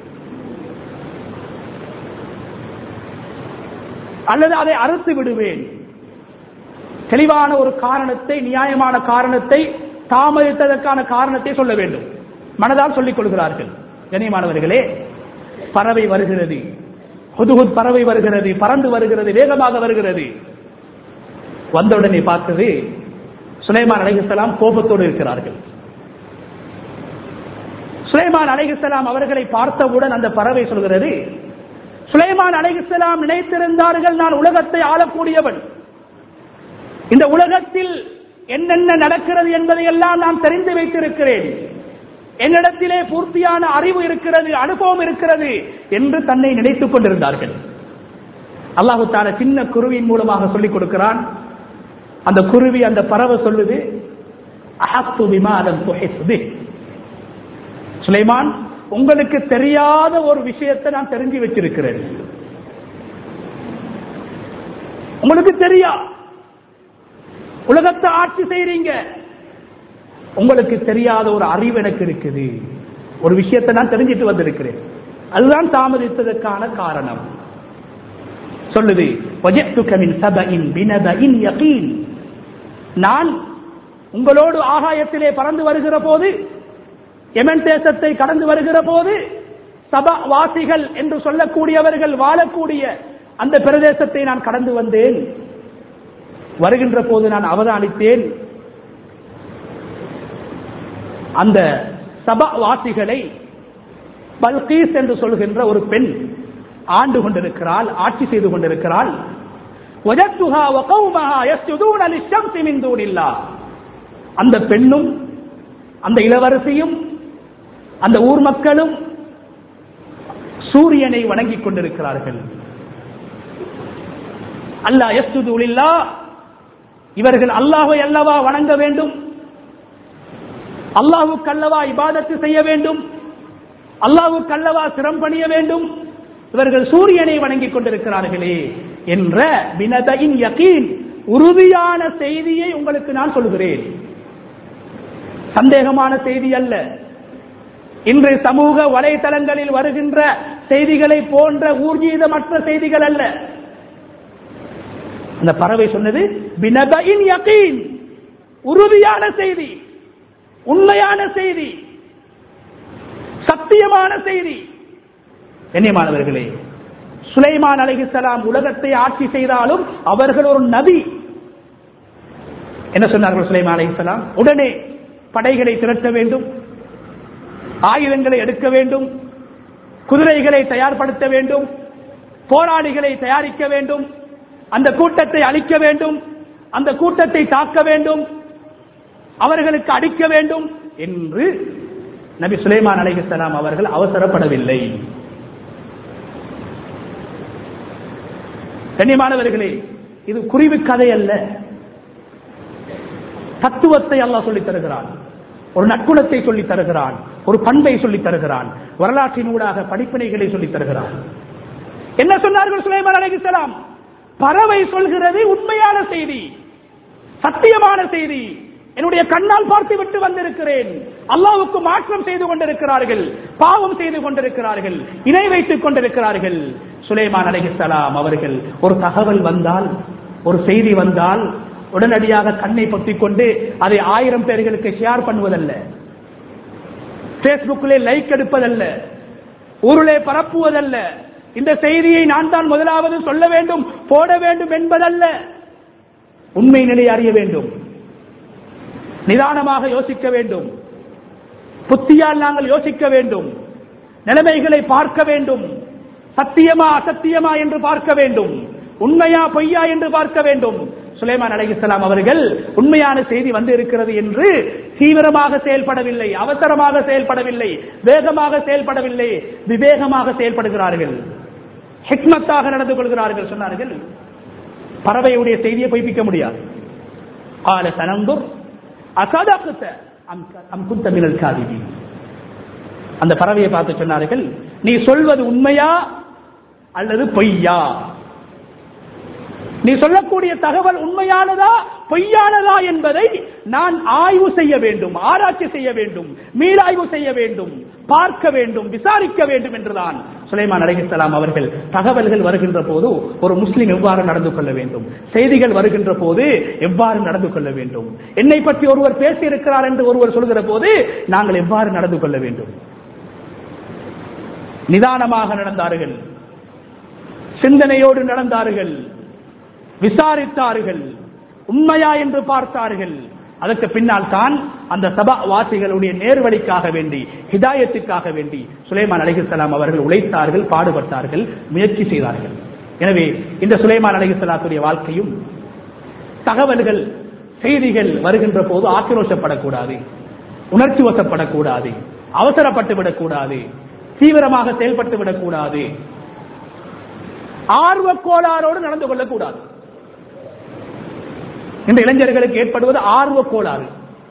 அல்லது அதை அறுத்து விடுவேன் தெளிவான ஒரு காரணத்தை நியாயமான காரணத்தை தாமதித்ததற்கான காரணத்தை சொல்ல வேண்டும் மனதால் சொல்லிக் கொள்கிறார்கள் கண்ணியமானவர்களே பறவை வருகிறது ஹுதுஹுத் பறவை வருகிறது பறந்து வருகிறது வேகமாக வருகிறது வந்தவுடனே பார்த்தது சுலைமான் அலைஹிஸ்ஸலாம் கோபத்தோடு இருக்கிறார்கள் சுலைமான் அலைஹிஸ்ஸலாம் அவர்களை பார்த்தவுடன் அந்த பறவை சொல்கிறது சுலைமான் அலைஹிஸ்ஸலாம் நினைத்திருந்தார்கள் நான் உலகத்தை ஆளக்கூடியவன் இந்த உலகத்தில் என்னென்ன நடக்கிறது என்பதை எல்லாம் நான் தெரிந்து வைத்திருக்கிறேன் என்னிடத்திலே பூர்த்தியான அறிவு இருக்கிறது அனுபவம் இருக்கிறது என்று தன்னை நினைத்துக் கொண்டிருந்தார்கள் அல்லாஹு தால சின்ன குருவின் மூலமாக சொல்லிக் கொடுக்கிறான் அந்த குருவி அந்த பறவை சொல்லுது அஹத்து விமானம் சுலைமான் உங்களுக்கு தெரியாத ஒரு விஷயத்தை நான் தெரிஞ்சு வச்சிருக்கிறேன் உங்களுக்கு தெரியா உலகத்தை ஆட்சி செய்றீங்க உங்களுக்கு தெரியாத ஒரு அறிவு எனக்கு இருக்குது ஒரு விஷயத்தை நான் தெரிஞ்சிட்டு வந்திருக்கிறேன் அதுதான் தாமதித்ததற்கான காரணம் சொல்லுது وَجِئْتُكَ مِنْ سَبَإٍ بِنَبَإٍ يَقِينٍ நான் உங்களோடு ஆகாயத்திலே பறந்து வருகிற போது எமன் தேசத்தை கடந்து வருகிற போது சபா வாசிகள் என்று சொல்லக்கூடியவர்கள் வாழக்கூடிய அந்த பிரதேசத்தை நான் கடந்து வந்தேன் வருகின்ற போது நான் அவதானித்தேன் அந்த சபா வாசிகளை பல்கீஸ் என்று சொல்கின்ற ஒரு பெண் ஆண்டு கொண்டிருக்கிறாள் ஆட்சி செய்து கொண்டிருக்கிறாள் وجدتها وقومها يسجدون للشمس من دون الله அந்த பெண்ணும் அந்த இளவரசியும் அந்த ஊர் மக்களும் சூரியனை வணங்கிக் கொண்டிருக்கிறார்கள் அல்லாஹ் யஸ்துதுலில்லா இவர்கள் அல்லாஹை அல்லவா வணங்க வேண்டும் அல்லாஹுக்கு அல்லவா இபாதத்து செய்ய வேண்டும் அல்லாஹுக்கு அல்லவா சிரம் பணிய வேண்டும் இவர்கள் சூரியனை வணங்கிக் கொண்டிருக்கிறார்களே என்ற வினதையின் யகீன் உறுதியான செய்தியை உங்களுக்கு நான் சொல்கிறேன் சந்தேகமான செய்தி அல்ல இன்று சமூக வலைதளங்களில் வருகின்ற செய்திகளை போன்ற ஊர்ஜீதமற்ற செய்திகள் அல்ல அந்த பறவை சொன்னது பினபையின் யகீன் உறுதியான செய்தி உண்மையான செய்தி சத்தியமான செய்தி கண்ணியமானவர்களே சுலைமான் அலைஹிஸ்ஸலாம் உலகத்தை ஆட்சி செய்தாலும் அவர்கள் ஒரு நபி என்ன சொன்னார்கள் சுலைமான் அலைஹிஸ்ஸலாம் உடனே படைகளை திரட்ட வேண்டும் ஆயுதங்களை எடுக்க வேண்டும் குதிரைகளை தயார்படுத்த வேண்டும் போராளிகளை தயாரிக்க வேண்டும் அந்த கூட்டத்தை அழிக்க வேண்டும் அந்த கூட்டத்தை தாக்க வேண்டும் அவர்களுக்கு அடிக்க வேண்டும் என்று நபி சுலைமான் அலைஹிஸ்ஸலாம் அவர்கள் அவசரப்படவில்லை கண்ணியமானவர்களே இது குறிவு கதை அல்ல தத்துவத்தை அல்லாஹ் சொல்லித் தருகிறான் ஒரு நற்குணத்தை சொல்லித் தருகிறான் ஒரு பண்பை சொல்லித் தருகிறான் வரலாற்றின் ஊடாக படிப்பினைகளை சொல்லித் தருகிறான் என்ன சொன்னார்கள் சுலைமான் அலைஹிஸ்ஸலாம் பறவை சொல்கிறது உண்மையான செய்தி சத்தியமான செய்தி என்னுடைய கண்ணால் பார்த்து விட்டு வந்திருக்கிறேன் அல்லாவுக்கு மாற்றம் செய்து கொண்டிருக்கிறார்கள் பாவம் செய்து கொண்டிருக்கிறார்கள் இணை வைத்துக் கொண்டிருக்கிறார்கள் சுலைமான் அலைஹிஸ்ஸலாம் அவர்கள் ஒரு தகவல் வந்தால் ஒரு செய்தி வந்தால் உடனடியாக கண்ணை பொத்திக் கொண்டு அதை ஆயிரம் பேர்களுக்கு ஷேர் பண்ணுவதல்ல பேஸ்புக்கிலே லைக் எடுப்பதல்ல ஊருளே பரப்புவதல்ல இந்த செய்தியை நான் தான் முதலாவது சொல்ல வேண்டும் போட வேண்டும் என்பதல்ல உண்மை நிலை அறிய வேண்டும் நிதானமாக யோசிக்க வேண்டும் புத்தியால் நாங்கள் யோசிக்க வேண்டும் நிலைமைகளை பார்க்க வேண்டும் சத்தியமா அசத்தியமா என்று பார்க்க வேண்டும் உண்மையா பொய்யா என்று பார்க்க வேண்டும் சுலைமான் அலைஹிஸ்ஸலாம் அவர்கள் உண்மையான செய்தி வந்து இருக்கிறது என்று தீவிரமாக செயல்படவில்லை அவசரமாக செயல்படவில்லை வேகமாக செயல்படவில்லை விவேகமாக செயல்படுகிறார்கள் ஹிக்மத்தாக நடந்து கொள்கிறார்கள் சொன்னார்கள் பறவையுடைய செய்தியை பொய்ப்பிக்க முடியாது ஆல சனந்துர் அசதகுத்த அம் அம் குந்த மினல் காதிபீன் அந்த பறவையை பார்த்து சொன்னார்கள் நீ சொல்வது உண்மையா அல்லது பொய்யா நீ சொல்லக்கூடிய தகவல் உண்மையானதா பொய்யானதா என்பதை நான் ஆய்வு செய்ய வேண்டும் ஆராய்ச்சி செய்ய வேண்டும் மீளாய்வு செய்ய வேண்டும் பார்க்க வேண்டும் விசாரிக்க வேண்டும் என்றுதான் சுலைமான் அலைஹிஸ்ஸலாம் அவர்கள் தகவல்கள் வருகின்ற போது ஒரு முஸ்லிம் எவ்வாறு நடந்து கொள்ள வேண்டும் செய்திகள் வருகின்ற போது எவ்வாறு நடந்து கொள்ள வேண்டும் என்னை பற்றி ஒருவர் பேசி இருக்கிறார் என்று ஒருவர் சொல்கிற போது நாங்கள் எவ்வாறு நடந்து கொள்ள வேண்டும் நிதானமாக நடந்தார்கள் சிந்தனையோடு நடந்தார்கள் விசாரித்தார்கள் உண்மையா என்று பார்த்தார்கள் அதற்கு பின்னால் தான் அந்த சபா வாசிகளுடைய நேர்வழிக்காக வேண்டி ஹிதாயத்துக்காக வேண்டி சுலைமான் அலைஹிஸ்ஸலாம் அவர்கள் உழைத்தார்கள் பாடுபட்டார்கள் முயற்சி செய்தார்கள் எனவே இந்த சுலைமான் அலைஹிஸ்ஸலாத்துடைய வாழ்க்கையும் தகவல்கள் செய்திகள் வருகின்ற போது ஆக்கிரோஷப்படக்கூடாது உணர்ச்சி வசப்படக்கூடாது அவசரப்பட்டு விடக்கூடாது தீவிரமாக செயல்பட்டு விடக்கூடாது ஆர்வ கோளாறோடு நடந்து கொள்ளக்கூடாது இந்த இளைஞர்களுக்கு ஏற்படுவது ஆர்வ கோளாறு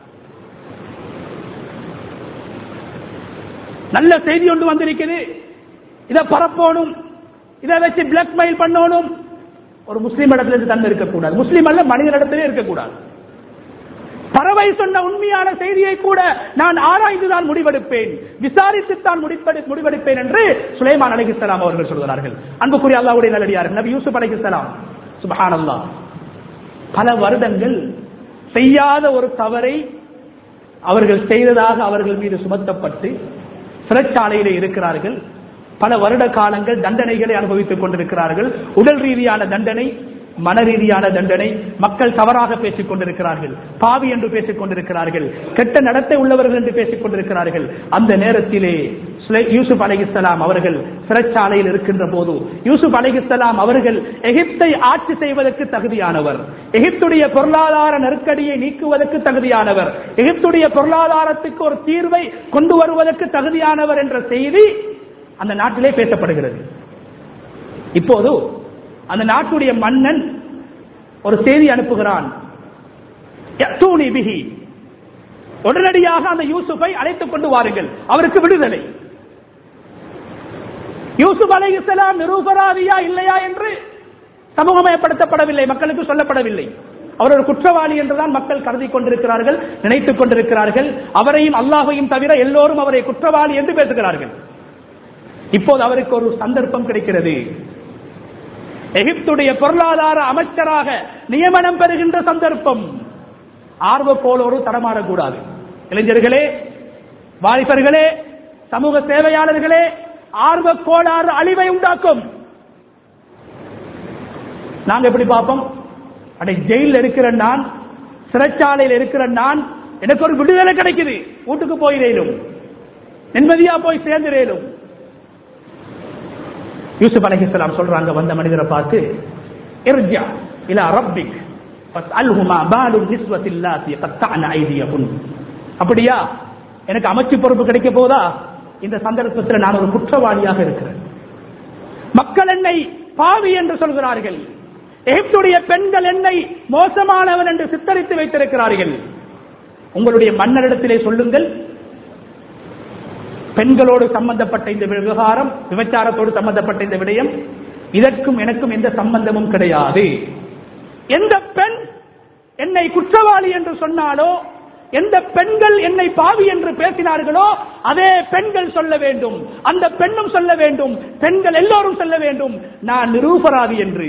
நல்ல செய்தி ஒன்று வந்திருக்குது இதை பரப்பணும் இதை வச்சு பிளாக்மெயில் பண்ணணும் ஒரு முஸ்லீம் இடத்துல இருந்து தந்து இருக்கக்கூடாது முஸ்லீம் அல்ல மனிதனிடத்திலே இருக்கக்கூடாது பறவை சொன்ன உண்மையான செய்தியை கூட நான் ஆராய்ந்துதான் முடிவெடுப்பேன் விசாரித்துத்தான் முடிவெடு முடிவெடுப்பேன் என்று சுலைமான் அலைஹிஸ்ஸலாம் அவர்கள் சொல்கிறார்கள் அன்புக்குரிய அல்லாஹ்வுடைய நல்லடியார் நபி யூசுப் அலைஹிஸ்ஸலாம் சுப்ஹானல்லாஹ் பல வருடங்கள் செய்யாத ஒரு தவறை அவர்கள் செய்ததாக அவர்கள் மீது சுமத்தப்பட்டு சிறைச்சாலையிலே இருக்கிறார்கள் பல வருட காலங்கள் தண்டனைகளை அனுபவித்துக் கொண்டிருக்கிறார்கள் உடல் ரீதியான தண்டனை மன ரீதியான தண்டனை மக்கள் தவறாக பேசிக் கொண்டிருக்கிறார்கள் பாவி என்று பேசிக் கொண்டிருக்கிறார்கள் கெட்ட நடத்தை உள்ளவர்கள் என்று பேசிக் கொண்டிருக்கிறார்கள் அந்த நேரத்திலே சுலை- யூசுப் அலைஹிஸ்ஸலாம் அவர்கள் சிறைச்சாலையில் இருக்கின்ற போது யூசுப் அலைஹிஸ்ஸலாம் அவர்கள் எகிப்தை ஆட்சி செய்வதற்கு தகுதியானவர் எகிப்துடைய பொருளாதார நெருக்கடியை நீக்குவதற்கு தகுதியானவர் எகிப்துடைய பொருளாதாரத்துக்கு ஒரு தீர்வை கொண்டு வருவதற்கு தகுதியானவர் என்ற செய்தி அந்த நாட்டிலே பேசப்படுகிறது இப்போது அந்த நாட்டுடைய மன்னன் ஒரு செய்தி அனுப்புகிறான் யத்தூனி பிஹி. உடனடியாக அந்த யூசுஃபை அழைத்துக் கொண்டு வாருங்கள் அவருக்கு விடுதலை யூசுப் அலை இஸ்லாம் நிரூபராதியா இல்லையா என்று சமூகமயப்படுத்தப்படவில்லை மக்களுக்கு சொல்லப்படவில்லை அவர் ஒரு குற்றவாளி என்றுதான் மக்கள் கருதி கொண்டிருக்கிறார்கள் நினைத்துக் கொண்டிருக்கிறார்கள் அவரையும் அல்லாஹையும் தவிர எல்லோரும் அவரை குற்றவாளி என்று பேசுகிறார்கள் இப்போது அவருக்கு ஒரு சந்தர்ப்பம் கிடைக்கிறது எகிப்துடைய பொருளாதார அமைச்சராக நியமனம் பெறுகின்ற சந்தர்ப்பம் ஆர்வக்கோளோடு தடமாறக்கூடாது இளைஞர்களே வாலிபர்களே சமூக சேவையாளர்களே ஆர்வக்கோளாறு அழிவை உண்டாக்கும் நாங்க எப்படி பார்ப்போம் அடே ஜெயில இருக்கிற நான் சிறைச்சாலையில் இருக்கிற நான் எனக்கு ஒரு விடுதலை கிடைக்குது வீட்டுக்கு போயிடேனும் நிம்மதியா போய் சேர்ந்துடேனும் யூசுப் அலைஹிஸ்ஸலாம் சொல்றாங்க வந்த மனிதரை பார்த்து இர்ஜா இலா ரப்பிக் ஃபஸ்அல்ஹுமா பாலு நிஸ்வத்தில்லாத்தி கத்தஅன ஐதியஹுன் அப்படியா எனக்கு அமைச்சு பொறுப்பு கிடைக்க போதா இந்த சந்தர்ப்பத்தில் நான் ஒரு குற்றவாளியாக இருக்கிறேன் மக்கள் என்னை பாவி என்று சொல்கிறார்கள் எகிப்துடைய பெண்கள் என்னை மோசமானவன் என்று சித்தரித்து வைத்திருக்கிறார்கள் உங்களுடைய மன்னரிடத்திலே சொல்லுங்கள் பெண்களோடு சம்பந்தப்பட்ட இந்த விவகாரம் விபச்சாரத்தோடு சம்பந்தப்பட்ட இந்த விடயம் இதற்கும் எனக்கும் எந்த சம்பந்தமும் கிடையாது எந்த பெண் என்னை குற்றவாளி என்று சொன்னாலோ எந்த பெண்கள் என்னை பாவி என்று பேசினார்களோ அதே பெண்கள் சொல்ல வேண்டும் அந்த பெண்ணும் சொல்ல வேண்டும் பெண்கள் எல்லோரும் சொல்ல வேண்டும் நான் நிரூபராதி என்று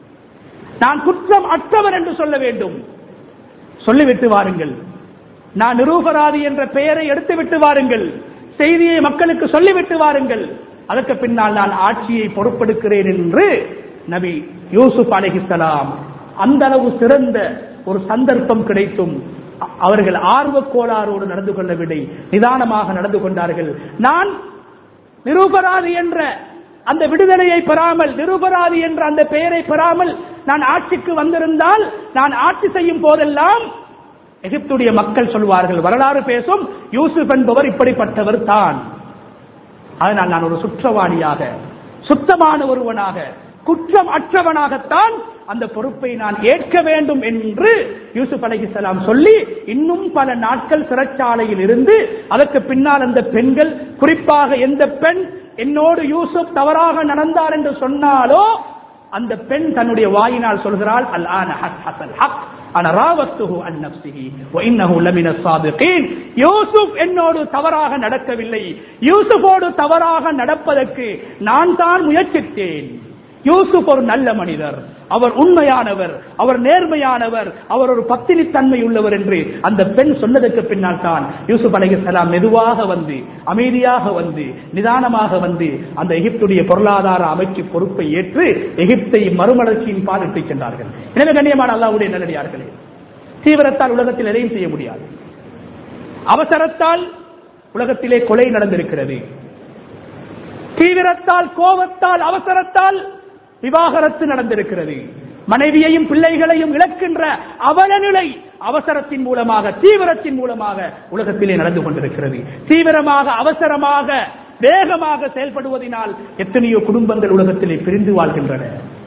நான் குற்றம் அற்றவர் என்று சொல்ல வேண்டும் சொல்லிவிட்டு வாருங்கள் நான் நிரூபராதி என்ற பெயரை எடுத்துவிட்டு வாருங்கள் செய்தியை மக்களுக்கு சொல்லிவிட்டு வாருங்கள் அதற்கு பின்னால் நான் ஆட்சியை பொறுப்பெடுக்கிறேன் என்று நபி யூசுப் அலைஹிஸ்ஸலாம் அந்த அளவு சிறந்த ஒரு சந்தர்ப்பம் கிடைத்தும் அ- அவர்கள் ஆர்வ கோளாறோடு நடந்து கொள்ளவில்லை நிதானமாக நடந்து கொண்டார்கள் நான் நிரூபராதி என்ற அந்த விடுதலையை பெறாமல் நிரூபராதி என்ற அந்த பெயரை பெறாமல் நான் ஆட்சிக்கு வந்திருந்தால் நான் ஆட்சி செய்யும் போதெல்லாம் எகிப்துடைய மக்கள் சொல்வார்கள் வரலாறு பேசும் யூசுப் என்பவர் இப்படிப்பட்டவர் தான் அதனால் நான் ஒரு சுற்றவாளியாக சுத்தமான ஒருவனாக குற்றம் அற்றவனாகத்தான் அந்த பொறுப்பை நான் ஏற்க வேண்டும் என்று யூசுப் அலைஹிஸ்ஸலாம் சொல்லி இன்னும் பல நாட்கள் சிறைச்சாலையில் இருந்து அதற்கு பின்னால் அந்த பெண்கள் குறிப்பாக எந்த பெண் என்னோடு யூசுப் தவறாக நடந்தார் என்று சொன்னாலோ அந்த பெண் தன்னுடைய வாயினால் சொல்கிறாள் அல் ஆன ஹஸ் ஹசல் ஹக் அன ராவத்துஹு அன் நஃப்ஸிஹி வ இன்னஹு லமின ஸாதிகீன் யூசுப் என்னோடு தவறாக நடக்கவில்லை யூசுஃபோடு தவறாக நடப்பதற்கு நான் தான் முயற்சித்தேன் யூசுப் ஒரு நல்ல மனிதர் அவர் உண்மையானவர் அவர் நேர்மையானவர் அவர் ஒரு பத்தினித்தன்மை உள்ளவர் என்று அந்த பெண் சொன்னதற்கு பின்னால் தான் யூசுப் அலைஹிஸ்ஸலாம் மெதுவாக வந்து அமைதியாக வந்து நிதானமாக வந்து அந்த எகிப்துடைய பொருளாதார அமைச்சு பொறுப்பை ஏற்று எகிப்தை மறுமலர்ச்சியின் பாதிட்டு சென்றார்கள் எனவே கண்ணியமான அல்லாவுடைய நல்லடியார்களே தீவிரத்தால் உலகத்தில் எதையும் செய்ய முடியாது அவசரத்தால் உலகத்திலே கொலை நடந்திருக்கிறது தீவிரத்தால் கோபத்தால் அவசரத்தால் விவாகரத்து நடந்திருக்கிறது மனைவியையும் பிள்ளைகளையும் இழக்கின்ற அவலநிலை அவசரத்தின் மூலமாக தீவிரத்தின் மூலமாக உலகத்திலே நடந்து கொண்டிருக்கிறது தீவிரமாக அவசரமாக வேகமாக செயல்படுவதனால் எத்தனையோ குடும்பங்கள் உலகத்திலே பிரிந்து வாழ்கின்றன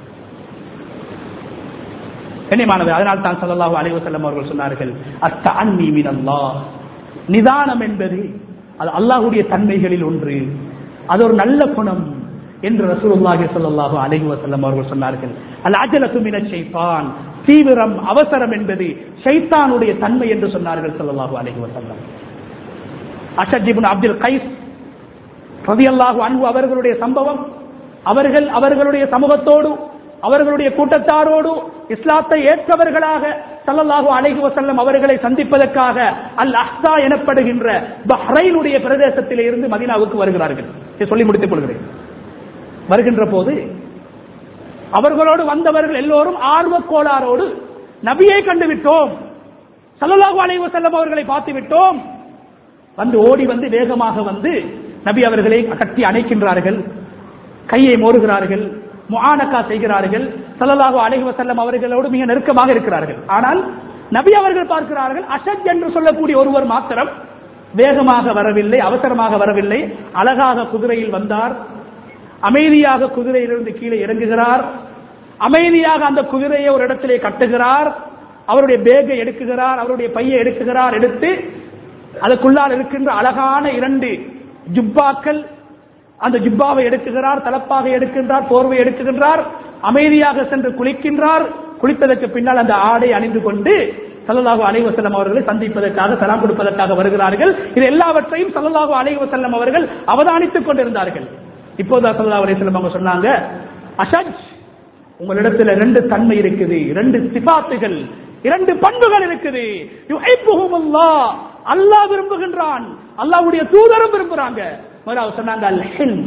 கண்ணியமானது அதனால் தான் ஸல்லல்லாஹு அலைஹி வஸல்லம் அவர்கள் சொன்னார்கள் அஸ்த அன்னி மினல்லாஹ் நிதானம் என்பது அது அல்லாஹ்வுடைய தன்மைகளில் ஒன்று அது ஒரு நல்ல குணம் என்று ரசூலுல்லாஹி ஸல்லல்லாஹு அலைஹி வஸல்லம் அவர்கள் சொன்னார்கள் அல் அஜலத்து மின ஷைத்தான் தீவிரம் அவசரம் என்பது ஷைத்தானுடைய தன்மை என்று சொன்னார்கள் ஸல்லல்லாஹு அலைஹி வஸல்லம் அஷத் இப்னு அப்துல் கைஸ் ரலியல்லாஹு அன்ஹு அவர்களுடைய சம்பவம் அவர்கள் அவர்களுடைய சமூகத்தோடு அவர்களுடைய கூட்டத்தாரோடு இஸ்லாத்தை ஏற்றவர்களாக ஸல்லல்லாஹு அலைஹி வஸல்லம் அவர்களை சந்திப்பதற்காக அல் அஹ்ஸா எனப்படுகின்ற பஹ்ரைனுடைய பிரதேசத்திலே இருந்து மதீனாவுக்கு வருகிறார்கள் இதை சொல்லி முடித்துக் கொள்கிறேன் வருகின்ற போது அவர்களோடு வந்தவர்கள் எல்லோரும் ஆர்வக் கோளாரோடு நபியை கண்டு விட்டோம் ஸல்லல்லாஹு அலைஹி வஸல்லம் அவர்களை பார்த்து விட்டோம் வந்து ஓடி வந்து வேகமாக வந்து நபி அவர்களை கட்டி அணைக்கின்றார்கள் கையை மோறுகிறார்கள் முஆனக்கா செய்கிறார்கள் ஸல்லல்லாஹு அலைஹி வஸல்லம் அவர்களோடு மிக நெருக்கமாக இருக்கிறார்கள் ஆனால் நபி அவர்கள் பார்க்கிறார்கள் அஷத் என்று சொல்லக்கூடிய ஒருவர் மாத்திரம் வேகமாக வரவில்லை அவசரமாக வரவில்லை அழகாக குதிரையில் வந்தார் அமைதியாக குதிரையிலிருந்து கீழே இறங்குகிறார் அமைதியாக அந்த குதிரையை ஒரு இடத்திலே கட்டுகிறார் அவருடைய பேகை எடுக்குகிறார் அவருடைய பையை எடுக்குகிறார் எடுத்து அதுக்குள்ளால் இருக்கின்ற அழகான இரண்டு ஜுப்பாக்கள் அந்த ஜுப்பாவை எடுக்குகிறார் தலப்பாக எடுக்கின்றார் போர்வை எடுக்குகின்றார் அமைதியாக சென்று குளிக்கின்றார் குளித்ததற்கு பின்னால் அந்த ஆடை அணிந்து கொண்டு சல்லல்லாஹு அலைஹி வஸல்லம் அவர்களை சந்திப்பதற்காக சலாம் கொடுப்பதற்காக வருகிறார்கள் இது எல்லாவற்றையும் சல்லல்லாஹு அலைஹி வஸல்லம் அவர்கள் அவதானித்துக் கொண்டிருந்தார்கள் இப்போது சல்லல்லாஹு அலைஹி வஸல்லம் அவங்க சொன்னாங்க அஷஜ் உங்களிடத்துல ரெண்டு தன்மை இருக்குது ரெண்டு சிபாத்துகள் இரண்டு பண்புகள் இருக்குது யுஹிப்புஹுமுல்லாஹ் அல்லாஹ் விரும்புகின்றான் அல்லாஹ்வுடைய தூதரும் விரும்புறாங்க முதலாவது சொன்னாங்க அல் ஹில்ம்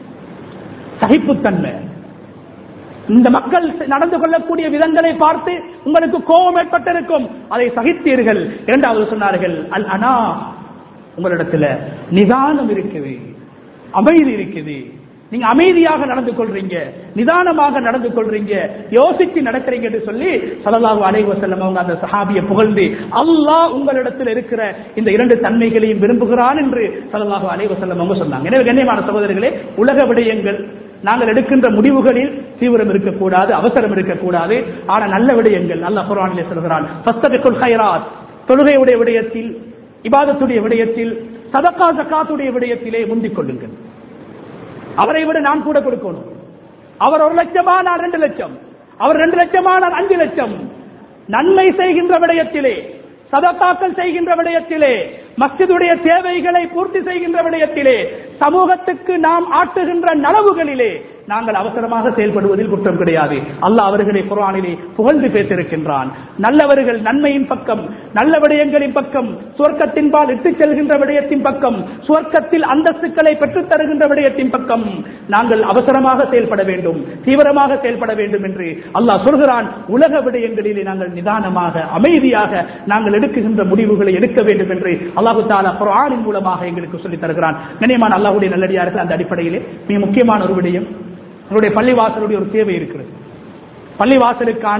சகிப்புத்தன்மை இந்த மக்கள் நடந்து கொள்ளக்கூடிய விதங்களை பார்த்து உங்களுக்கு கோபம் ஏற்பட்டிருக்கும் அதை சகித்தீர்கள் இரண்டாவது சொன்னார்கள் அல் அனா உங்களிடத்துல நிதானம் இருக்குது அமைதி இருக்குது நீங்க அமைதியாக நடந்து கொள்றீங்க நிதானமாக நடந்து கொள்றீங்க யோசித்து நடக்கிறீங்க என்று சொல்லி சல்லல்லாஹு அலைஹி வஸல்லம் அவங்க அந்த சஹாபியை புகழ்ந்து அல்லாஹ் உங்களிடத்தில் இருக்கிற இந்த இரண்டு தன்மைகளையும் விரும்புகிறான் என்று சல்லல்லாஹு அலைஹி வஸல்லம் அவங்க சொன்னாங்க எனவே கண்ணியமான சகோதரர்களே உலக விடயங்கள் நாங்கள் எடுக்கின்ற முடிவுகளில் தீவிரம் இருக்கக்கூடாது அவசரம் இருக்கக்கூடாது ஆனா நல்ல விடயங்கள் நல்ல குரானிலே சொல்கிறான் ஃபஸ்தபிக்குல் ஹைராத் தொழுகையுடைய விடயத்தில் இபாதத்துடைய விடயத்தில் சதக்கா ஜக்காத்துடைய விடயத்திலே முந்திக் கொள்ளுங்கள் அவரை விட நான் கூட கொடுக்கணும் அவர் ஒரு லட்சமா நான் ரெண்டு லட்சம் அவர் ரெண்டு லட்சமா நான் அஞ்சு லட்சம் நன்மை செய்கின்ற விடயத்திலே சதத்தாக்கள் செய்கின்ற விடயத்திலே மஸ்ஜிதுடைய தேவைகளை பூர்த்தி செய்கின்ற விடயத்திலே சமூகத்துக்கு நாம் ஆட்டுகின்ற நலவுகளிலே நாங்கள் அவசரமாக செயல்படுவதில் குற்றம் கிடையாது அல்லாஹ் அவர்களை குரானிலே புகழ்ந்து பேசியிருக்கின்றான் நல்லவர்கள் நன்மையின் பக்கம் நல்ல விடயங்களின் பக்கம் சுவர்க்கத்தின் பால் இட்டுச் செல்கின்ற விடயத்தின் பக்கம் சுவர்க்கத்தில் அந்தஸ்துக்களை பெற்றுத் தருகின்ற விடயத்தின் பக்கம் நாங்கள் அவசரமாக செயல்பட வேண்டும் தீவிரமாக செயல்பட வேண்டும் என்று அல்லாஹ் சொல்கிறான் உலக விடயங்களிலே நாங்கள் நிதானமாக அமைதியாக நாங்கள் எடுக்குகின்ற முடிவுகளை எடுக்க வேண்டும் என்று அல்லாஹு தாலா குரானின் மூலமாக எங்களுக்கு சொல்லித் தருகிறான் கண்ணியமான அல்லாஹுடைய நல்லடியார்கள் அந்த அடிப்படையிலே மிக முக்கியமான ஒரு விடயம் நம்முடைய பள்ளிவாசலுடைய ஒரு தேவை இருக்கிறது பள்ளிவாசலுக்கான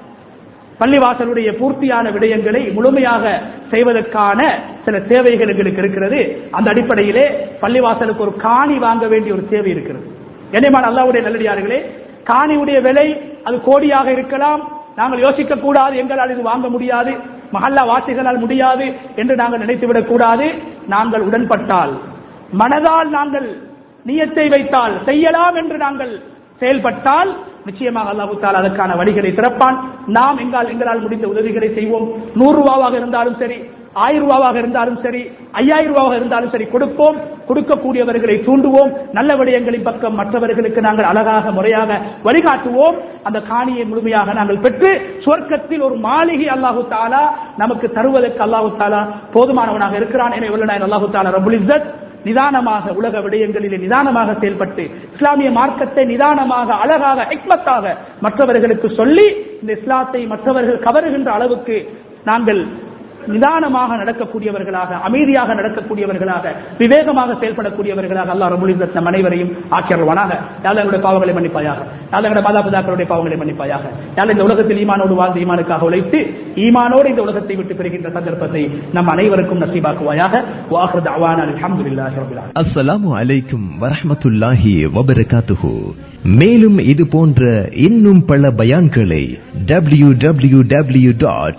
பள்ளிவாசலுடைய பூர்த்தியான விடயங்களை முழுமையாக செய்வதற்கான சில தேவைகள் எங்களுக்கு இருக்கிறது அந்த அடிப்படையிலே பள்ளிவாசலுக்கு ஒரு காணி வாங்க வேண்டிய ஒரு தேவை இருக்கிறது கண்ணியமான அல்லாஹ்வுடைய நல்லடியார்களே காணியுடைய விலை அது கோடியாக இருக்கலாம் நாங்கள் யோசிக்க கூடாது எங்களால் இது வாங்க முடியாது மஹல்லா வாசிகளால் முடியாது என்று நாங்கள் நினைத்துவிடக் கூடாது நாங்கள் உடன்பட்டால் மனதால் நாங்கள் நியத்தை வைத்தால் செய்யலாம் என்று நாங்கள் செயல்பட்டால் நிச்சயமாக அல்லாஹு தாலா அதற்கான வழிகளை திறப்பான் நாம் எங்கால் எங்களால் முடிந்த உதவிகளை செய்வோம் நூறு ரூபாவாக இருந்தாலும் சரி ஆயிரம் ரூபாவாக இருந்தாலும் சரி ஐயாயிரம் ரூபாவாக இருந்தாலும் சரி கொடுப்போம் கொடுக்கக்கூடியவர்களை தூண்டுவோம் நல்ல விடயங்களின் பக்கம் மற்றவர்களுக்கு நாங்கள் அழகாக முறையாக வழிகாட்டுவோம் அந்த காணியை முழுமையாக நாங்கள் பெற்று சொர்க்கத்தில் ஒரு மாளிகை அல்லாஹு தாலா நமக்கு தருவதற்கு அல்லாஹு தாலா போதுமானவனாக இருக்கிறான் என அல்லாஹு தாலா ரபுல் இஸ்ஸத் நிதானமாக உலக விடயங்களிலே நிதானமாக செயல்பட்டு இஸ்லாமிய மார்க்கத்தை நிதானமாக அழகாக ஹிக்மத்தாக மற்றவர்களுக்கு சொல்லி இந்த இஸ்லாத்தை மற்றவர்கள் கவருகின்ற அளவுக்கு நாங்கள் நிதானமாக நடக்கக்கூடியவர்களாக அமைதியாக நடக்கக்கூடியவர்களாக விவேகமாக செயல்படக்கூடியவர்களாக அல்லாஹ் ரபுல் இஸ்ஸத் நம் அனைவரையும் ஆக்கியருவானாக யாழ் எங்களுடைய பாவங்களை மன்னிப்பாயாக யாழ் எங்களுடைய மாதா பிதாக்களுடைய பாவங்களை மன்னிப்பாயாக யாழ் இந்த உலகத்தில் ஈமானோடு வாழ்ந்து ஈமானுக்காக உழைத்து ஈமானோடு இந்த உலகத்தை விட்டு பெறுகின்ற சந்தர்ப்பத்தை நம் அனைவருக்கும் நசீபாக்குவாயாக வாஹர் தவான அல்ஹம்துலில்லாஹி ரப்பில் ஆலமீன் அஸ்ஸலாமு அலைக்கும் வரஹ்மத்துல்லாஹி வபரகாத்துஹு மேலும் இது போன்ற இன்னும் பல பயான்களை W W W dot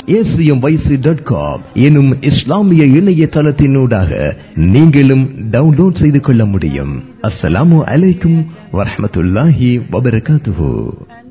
dot com எனும் இஸ்லாமிய இணையதளத்தினூடாக நீங்களும் டவுன்லோட் செய்து கொள்ள முடியும் அஸ்ஸலாமு அலைக்கும் வரஹ்மத்துல்லாஹி வபரகாத்துஹு